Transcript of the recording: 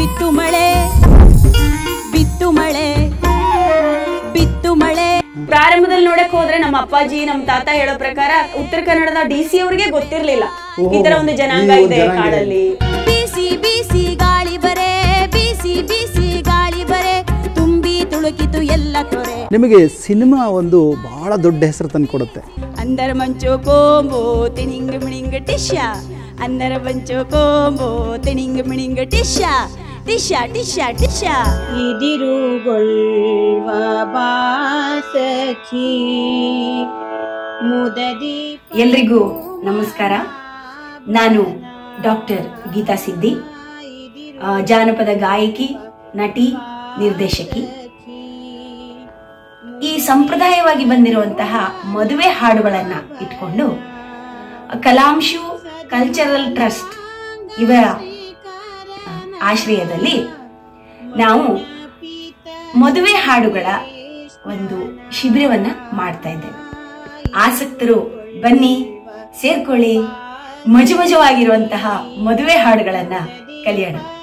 ಬಿತ್ತು ಮಳೆ ಬಿತ್ತು ಮಳೆ ಬಿತ್ತು ಮಳೆ ಪ್ರಾರಂಭದಲ್ಲಿ ನೋಡಕ್ ಹೋದ್ರೆ ನಮ್ಮ ಅಪ್ಪಾಜಿ ನಮ್ಮ ತಾತ ಹೇಳೋ ಪ್ರಕಾರ ಉತ್ತರ ಕನ್ನಡದ ಡಿ ಸಿ ಅವ್ರಿಗೆ ಗೊತ್ತಿರ್ಲಿಲ್ಲ ಈ ತರ ಒಂದು ಜನಾಂಗ ಈ ಒಂದು ಇದೆ ಜನಾಂಗ ಇದೆ. ಕಾಡಲ್ಲಿ ಬಿಸಿ ಬಿಸಿ ಗಾಳಿ ಬರೆ ಬಿಸಿ ಬಿಸಿ ಗಾಳಿ ಬರೆ ತುಂಬಿ ತುಳುಕಿತು ಎಲ್ಲ ತೊರೆ ನಿಮಗೆ ಸಿನಿಮಾ ಒಂದು ಬಹಳ ದೊಡ್ಡ ಹೆಸರು ತಂದು ಕೊಡುತ್ತೆ ಅಂದರ ಮಂಚು ಕೋಂಬೋ ತಿಣಿಂಗ ಮಿಣಿಂಗ ಟಿಶ್ಯ ಅಂದರ ಮಂಚು ಕೋಂಬೋ ತಿಣಿಂಗ ಮಿಣಿಂಗ ಟಿಶ್ಯ ಟಿಶ್ಯ ಟಿಶ್ಯ ಟಿಶ್ಯ ಇದಿರುಗೊಳ್ವ ಬಾಸಖಿ ಮುದದಿ ಎಲ್ರಿಗೂ ನಮಸ್ಕಾರ ನಾನು ಡಾಕ್ಟರ್ ಗೀತಾ ಸಿದ್ದಿ ಆ, ಜಾನಪದ ಗಾಯಕಿ ನಟಿ ನಿರ್ದೇಶಕಿ ಈ ಸಂಪ್ರದಾಯವಾಗಿ ಬಂದಿರುವಂತಹ ಮದುವೆ ಹಾಡುಗಳನ್ನ ಇಟ್ಕೊಂಡು ಕಲಾಂಶು ಕಲ್ಚರಲ್ ಟ್ರಸ್ಟ್ ಇವರ ಆ, ಆಶ್ರಯದಲ್ಲಿ ನಾವು ಮದುವೆ ಹಾಡುಗಳ ಒಂದು ಶಿಬಿರವನ್ನ ಮಾಡ್ತಾ ಇದ್ದೇವೆ ಆಸಕ್ತರು ಬನ್ನಿ ಸೇರ್ಕೊಳ್ಳಿ ಮಜು ಮಜವಾಗಿರುವಂತಹ ಮದುವೆ ಹಾಡುಗಳನ್ನ ಕಲಿಯೋಣ